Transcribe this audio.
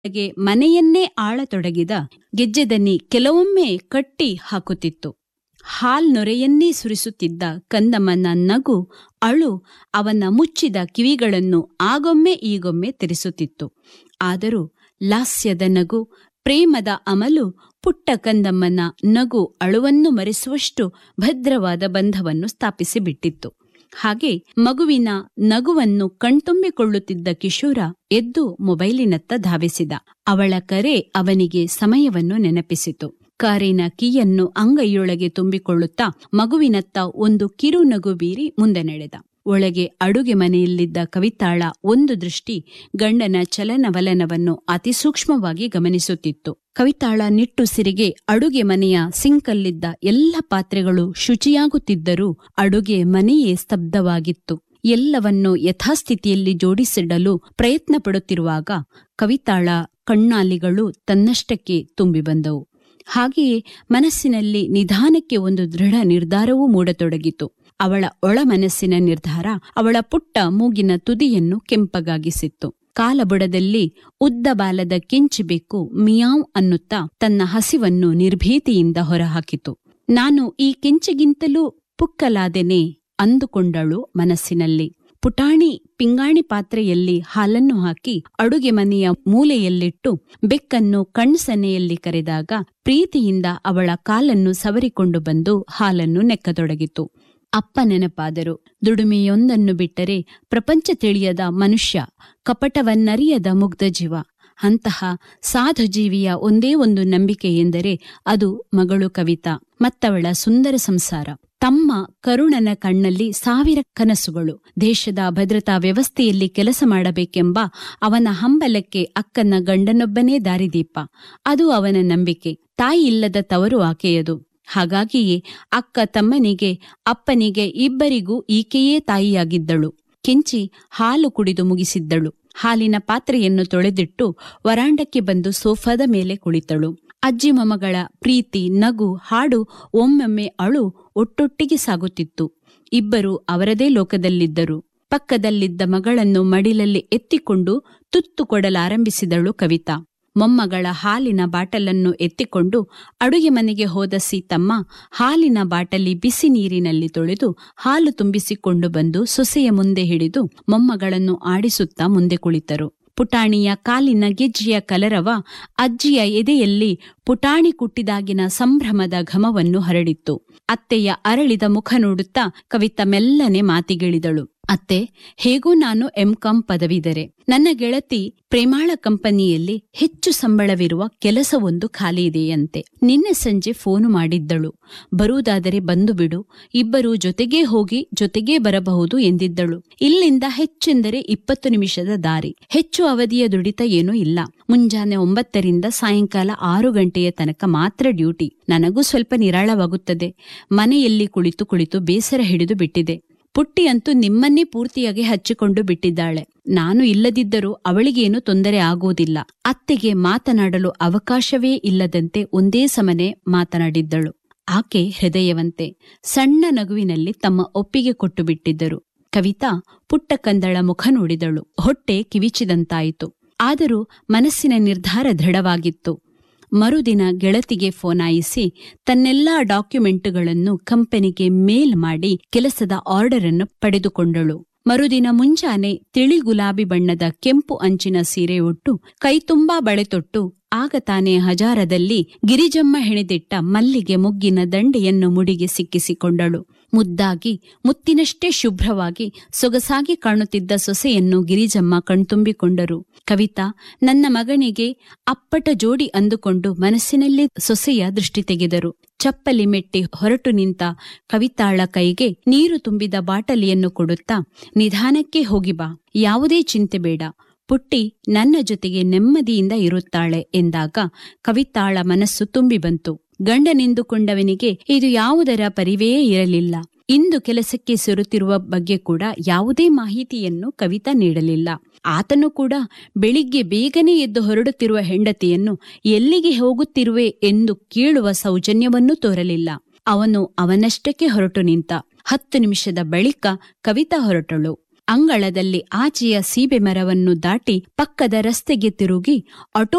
ಗೆ ಮನೆಯನ್ನೇ ಆಳತೊಡಗಿದ ಗೆಜ್ಜೆದನಿ ಕೆಲವೊಮ್ಮೆ ಕಟ್ಟಿ ಹಾಕುತ್ತಿತ್ತು ಹಾಲ್ ನೊರೆಯನ್ನೇ ಸುರಿಸುತ್ತಿದ್ದ ಕಂದಮ್ಮನ ನಗು ಅಳು ಅವನ ಮುಚ್ಚಿದ ಕಿವಿಗಳನ್ನು ಆಗೊಮ್ಮೆ ಈಗೊಮ್ಮೆ ತೆರೆಸುತ್ತಿತ್ತು ಆದರೂ ಲಾಸ್ಯದ ನಗು ಪ್ರೇಮದ ಅಮಲು ಪುಟ್ಟ ಕಂದಮ್ಮನ ನಗು ಅಳುವನ್ನು ಮರೆಸುವಷ್ಟು ಭದ್ರವಾದ ಬಂಧವನ್ನು ಸ್ಥಾಪಿಸಿ ಬಿಟ್ಟಿತ್ತು ಹಾಗೆ ಮಗುವಿನ ನಗುವನ್ನು ಕಣ್ತುಂಬಿಕೊಳ್ಳುತ್ತಿದ್ದ ಕಿಶೋರ ಎದ್ದು ಮೊಬೈಲಿನತ್ತ ಧಾವಿಸಿದ ಅವಳ ಕರೆ ಅವನಿಗೆ ಸಮಯವನ್ನು ನೆನಪಿಸಿತು ಕಾರಿನ ಕೀಯನ್ನು ಅಂಗೈಯೊಳಗೆ ತುಂಬಿಕೊಳ್ಳುತ್ತಾ ಮಗುವಿನತ್ತ ಒಂದು ಕಿರು ನಗು ಬೀರಿ ಮುಂದೆ ನಡೆದ ಒಳಗೆ ಅಡುಗೆ ಮನೆಯಲ್ಲಿದ್ದ ಕವಿತಾಳ ಒಂದು ದೃಷ್ಟಿ ಗಂಡನ ಚಲನವಲನವನ್ನು ಅತಿ ಸೂಕ್ಷ್ಮವಾಗಿ ಗಮನಿಸುತ್ತಿತ್ತು ಕವಿತಾಳ ನಿಟ್ಟುಸಿರಿಗೆ ಅಡುಗೆ ಮನೆಯ ಸಿಂಕಲ್ಲಿದ್ದ ಎಲ್ಲ ಪಾತ್ರೆಗಳು ಶುಚಿಯಾಗುತ್ತಿದ್ದರೂ ಅಡುಗೆ ಮನೆಯೇ ಸ್ತಬ್ಧವಾಗಿತ್ತು ಎಲ್ಲವನ್ನೂ ಯಥಾಸ್ಥಿತಿಯಲ್ಲಿ ಜೋಡಿಸಿಡಲು ಪ್ರಯತ್ನ ಪಡುತ್ತಿರುವಾಗ ಕವಿತಾಳ ಕಣ್ಣಾಲಿಗಳು ತನ್ನಷ್ಟಕ್ಕೆ ತುಂಬಿ ಬಂದವು ಹಾಗೆಯೇ ಮನಸ್ಸಿನಲ್ಲಿ ನಿಧಾನಕ್ಕೆ ಒಂದು ದೃಢ ನಿರ್ಧಾರವೂ ಮೂಡತೊಡಗಿತು ಅವಳ ಒಳ ಮನಸ್ಸಿನ ನಿರ್ಧಾರ ಅವಳ ಪುಟ್ಟ ಮೂಗಿನ ತುದಿಯನ್ನು ಕೆಂಪಗಾಗಿಸಿತ್ತು ಕಾಲಬುಡದಲ್ಲಿ ಉದ್ದ ಬಾಲದ ಕೆಂಚಿಬೇಕು ಮಿಯಾವ್ ಅನ್ನುತ್ತಾ ತನ್ನ ಹಸಿವನ್ನು ನಿರ್ಭೀತಿಯಿಂದ ಹೊರಹಾಕಿತು ನಾನು ಈ ಕೆಂಚಿಗಿಂತಲೂ ಪುಕ್ಕಲಾದೆನೆ ಅಂದುಕೊಂಡಳು ಮನಸ್ಸಿನಲ್ಲಿ ಪುಟಾಣಿ ಪಿಂಗಾಣಿ ಪಾತ್ರೆಯಲ್ಲಿ ಹಾಲನ್ನು ಹಾಕಿ ಅಡುಗೆ ಮನೆಯ ಮೂಲೆಯಲ್ಲಿಟ್ಟು ಬೆಕ್ಕನ್ನು ಕಣ್ಸನೆಯಲ್ಲಿ ಕರೆದಾಗ ಪ್ರೀತಿಯಿಂದ ಅವಳ ಕಾಲನ್ನು ಸವರಿಕೊಂಡು ಬಂದು ಹಾಲನ್ನು ನೆಕ್ಕತೊಡಗಿತು ಅಪ್ಪ ನೆನಪಾದರು ದುಡಿಮೆಯೊಂದನ್ನು ಬಿಟ್ಟರೆ ಪ್ರಪಂಚ ತಿಳಿಯದ ಮನುಷ್ಯ ಕಪಟವನ್ನರಿಯದ ಮುಗ್ಧ ಜೀವ ಅಂತಹ ಸಾಧು ಜೀವಿಯ ಒಂದೇ ಒಂದು ನಂಬಿಕೆ ಎಂದರೆ ಅದು ಮಗಳು ಕವಿತಾ ಮತ್ತವಳ ಸುಂದರ ಸಂಸಾರ ತಮ್ಮ ಕರುಣನ ಕಣ್ಣಲ್ಲಿ ಸಾವಿರ ಕನಸುಗಳು ದೇಶದ ಭದ್ರತಾ ವ್ಯವಸ್ಥೆಯಲ್ಲಿ ಕೆಲಸ ಮಾಡಬೇಕೆಂಬ ಅವನ ಹಂಬಲಕ್ಕೆ ಅಕ್ಕನ ಗಂಡನೊಬ್ಬನೇ ದಾರಿದೀಪ ಅದು ಅವನ ನಂಬಿಕೆ ತಾಯಿ ಇಲ್ಲದ ತವರು ಆಕೆಯದು ಹಾಗಾಗಿಯೇ ಅಕ್ಕ ತಮ್ಮನಿಗೆ ಅಪ್ಪನಿಗೆ ಇಬ್ಬರಿಗೂ ಈಕೆಯೇ ತಾಯಿಯಾಗಿದ್ದಳು ಕೆಂಚಿ ಹಾಲು ಕುಡಿದು ಮುಗಿಸಿದ್ದಳು ಹಾಲಿನ ಪಾತ್ರೆಯನ್ನು ತೊಳೆದಿಟ್ಟು ವರಾಂಡಕ್ಕೆ ಬಂದು ಸೋಫಾದ ಮೇಲೆ ಕುಳಿತಳು ಅಜ್ಜಿ ಮೊಮ್ಮಗಳ ಪ್ರೀತಿ ನಗು ಹಾಡು ಒಮ್ಮೊಮ್ಮೆ ಅಳು ಒಟ್ಟೊಟ್ಟಿಗೆ ಸಾಗುತ್ತಿತ್ತು ಇಬ್ಬರು ಅವರದೇ ಲೋಕದಲ್ಲಿದ್ದರು ಪಕ್ಕದಲ್ಲಿದ್ದ ಮಗಳನ್ನು ಮಡಿಲಲ್ಲಿ ಎತ್ತಿಕೊಂಡು ತುತ್ತು ಕೊಡಲಾರಂಭಿಸಿದಳು ಕವಿತಾ ಮೊಮ್ಮಗಳ ಹಾಲಿನ ಬಾಟಲನ್ನು ಎತ್ತಿಕೊಂಡು ಅಡುಗೆ ಮನೆಗೆ ಹೋದ ಸೀತಮ್ಮ ಹಾಲಿನ ಬಾಟಲಿ ಬಿಸಿ ನೀರಿನಲ್ಲಿ ತೊಳೆದು ಹಾಲು ತುಂಬಿಸಿಕೊಂಡು ಬಂದು ಸೊಸೆಯ ಮುಂದೆ ಹಿಡಿದು ಮೊಮ್ಮಗಳನ್ನು ಆಡಿಸುತ್ತಾ ಮುಂದೆ ಕುಳಿತರು ಪುಟಾಣಿಯ ಕಾಲಿನ ಗೆಜ್ಜೆಯ ಕಲರವ ಅಜ್ಜಿಯ ಎದೆಯಲ್ಲಿ ಪುಟಾಣಿ ಕುಟ್ಟಿದಾಗಿನ ಸಂಭ್ರಮದ ಘಮವನ್ನು ಹರಡಿತ್ತು ಅತ್ತೆಯ ಅರಳಿದ ಮುಖ ನೋಡುತ್ತಾ ಕವಿತ ಮೆಲ್ಲನೆ ಮಾತಿಗಿಳಿದಳು ಅತ್ತೆ ಹೇಗೂ ನಾನು ಎಂಕಾಂ ಪದವಿದರೆ ನನ್ನ ಗೆಳತಿ ಪ್ರೇಮಾಳ ಕಂಪನಿಯಲ್ಲಿ ಹೆಚ್ಚು ಸಂಬಳವಿರುವ ಕೆಲಸವೊಂದು ಖಾಲಿ ಇದೆಯಂತೆ ನಿನ್ನೆ ಸಂಜೆ ಫೋನು ಮಾಡಿದ್ದಳು ಬರುವುದಾದರೆ ಬಂದು ಬಿಡು ಇಬ್ಬರು ಜೊತೆಗೇ ಹೋಗಿ ಜೊತೆಗೇ ಬರಬಹುದು ಎಂದಿದ್ದಳು ಇಲ್ಲಿಂದ ಹೆಚ್ಚೆಂದರೆ ಇಪ್ಪತ್ತು ನಿಮಿಷದ ದಾರಿ ಹೆಚ್ಚು ಅವಧಿಯ ದುಡಿತ ಏನೂ ಇಲ್ಲ ಮುಂಜಾನೆ ಒಂಬತ್ತರಿಂದ ಸಾಯಂಕಾಲ ಆರು ಗಂಟೆಯ ತನಕ ಮಾತ್ರ ಡ್ಯೂಟಿ ನನಗೂ ಸ್ವಲ್ಪ ನಿರಾಳವಾಗುತ್ತದೆ ಮನೆಯಲ್ಲಿ ಕುಳಿತು ಕುಳಿತು ಬೇಸರ ಹಿಡಿದು ಬಿಟ್ಟಿದೆ ಪುಟ್ಟಿ ಅಂತೂ ನಿಮ್ಮನ್ನೇ ಪೂರ್ತಿಯಾಗಿ ಹಚ್ಚಿಕೊಂಡು ಬಿಟ್ಟಿದ್ದಾಳೆ ನಾನು ಇಲ್ಲದಿದ್ದರೂ ಅವಳಿಗೇನು ತೊಂದರೆ ಆಗುವುದಿಲ್ಲ ಅತ್ತೆಗೆ ಮಾತನಾಡಲು ಅವಕಾಶವೇ ಇಲ್ಲದಂತೆ ಒಂದೇ ಸಮನೆ ಮಾತನಾಡಿದ್ದಳು ಆಕೆ ಹೃದಯವಂತೆ ಸಣ್ಣ ನಗುವಿನಲ್ಲಿ ತಮ್ಮ ಒಪ್ಪಿಗೆ ಕೊಟ್ಟು ಬಿಟ್ಟಿದ್ದರು ಕವಿತಾ ಪುಟ್ಟ ಕಂದಳ ಮುಖ ನೋಡಿದಳು ಹೊಟ್ಟೆ ಕಿವಿಚಿದಂತಾಯಿತು ಆದರೂ ಮನಸ್ಸಿನ ನಿರ್ಧಾರ ದೃಢವಾಗಿತ್ತು ಮರುದಿನ ಗೆಳತಿಗೆ ಫೋನಾಯಿಸಿ ತನ್ನೆಲ್ಲಾ ಡಾಕ್ಯುಮೆಂಟುಗಳನ್ನು ಕಂಪನಿಗೆ ಮೇಲ್ ಮಾಡಿ ಕೆಲಸದ ಆರ್ಡರ್ ಅನ್ನು ಪಡೆದುಕೊಂಡಳು ಮರುದಿನ ಮುಂಜಾನೆ ತಿಳಿ ಗುಲಾಬಿ ಬಣ್ಣದ ಕೆಂಪು ಅಂಚಿನ ಸೀರೆ ಉಟ್ಟು ಕೈತುಂಬಾ ಬಳೆ ತೊಟ್ಟು ಆಗ ತಾನೇ ಹಜಾರದಲ್ಲಿ ಗಿರಿಜಮ್ಮ ಹೆಣೆದಿಟ್ಟ ಮಲ್ಲಿಗೆ ಮುಗ್ಗಿನ ದಂಡೆಯನ್ನು ಮುಡಿಗೆ ಸಿಕ್ಕಿಸಿಕೊಂಡಳು ಮುದ್ದಾಗಿ ಮುತ್ತಿನಷ್ಟೇ ಶುಭ್ರವಾಗಿ ಸೊಗಸಾಗಿ ಕಾಣುತ್ತಿದ್ದ ಸೊಸೆಯನ್ನು ಗಿರಿಜಮ್ಮ ಕಣ್ತುಂಬಿಕೊಂಡರು ಕವಿತಾ ನನ್ನ ಮಗನಿಗೆ ಅಪ್ಪಟ ಜೋಡಿ ಅಂದುಕೊಂಡು ಮನಸ್ಸಿನಲ್ಲಿ ಸೊಸೆಯ ದೃಷ್ಟಿ ತೆಗೆದರು ಚಪ್ಪಲಿ ಮೆಟ್ಟಿ ಹೊರಟು ನಿಂತ ಕವಿತಾಳ ಕೈಗೆ ನೀರು ತುಂಬಿದ ಬಾಟಲಿಯನ್ನು ಕೊಡುತ್ತಾ ನಿಧಾನಕ್ಕೆ ಹೋಗಿ ಬಾ ಯಾವುದೇ ಚಿಂತೆ ಬೇಡ ಪುಟ್ಟಿ ನನ್ನ ಜೊತೆಗೆ ನೆಮ್ಮದಿಯಿಂದ ಇರುತ್ತಾಳೆ ಎಂದಾಗ ಕವಿತಾಳ ಮನಸ್ಸು ತುಂಬಿ ಬಂತು ಗಂಡನೆಂದುಕೊಂಡವನಿಗೆ ಇದು ಯಾವುದರ ಪರಿವೇ ಇರಲಿಲ್ಲ ಇಂದು ಕೆಲಸಕ್ಕೆ ಸೇರುತ್ತಿರುವ ಬಗ್ಗೆ ಕೂಡ ಯಾವುದೇ ಮಾಹಿತಿಯನ್ನು ಕವಿತಾ ನೀಡಲಿಲ್ಲ ಆತನು ಕೂಡ ಬೆಳಿಗ್ಗೆ ಬೇಗನೆ ಎದ್ದು ಹೊರಡುತ್ತಿರುವ ಹೆಂಡತಿಯನ್ನು ಎಲ್ಲಿಗೆ ಹೋಗುತ್ತಿರುವೆ ಎಂದು ಕೇಳುವ ಸೌಜನ್ಯವನ್ನೂ ತೋರಲಿಲ್ಲ ಅವನು ಅವನಷ್ಟಕ್ಕೆ ಹೊರಟು ನಿಂತ ಹತ್ತು ನಿಮಿಷದ ಬಳಿಕ ಕವಿತಾ ಹೊರಟಳು ಅಂಗಳದಲ್ಲಿ ಆಚೆಯ ಸೀಬೆ ಮರವನ್ನು ದಾಟಿ ಪಕ್ಕದ ರಸ್ತೆಗೆ ತಿರುಗಿ ಆಟೋ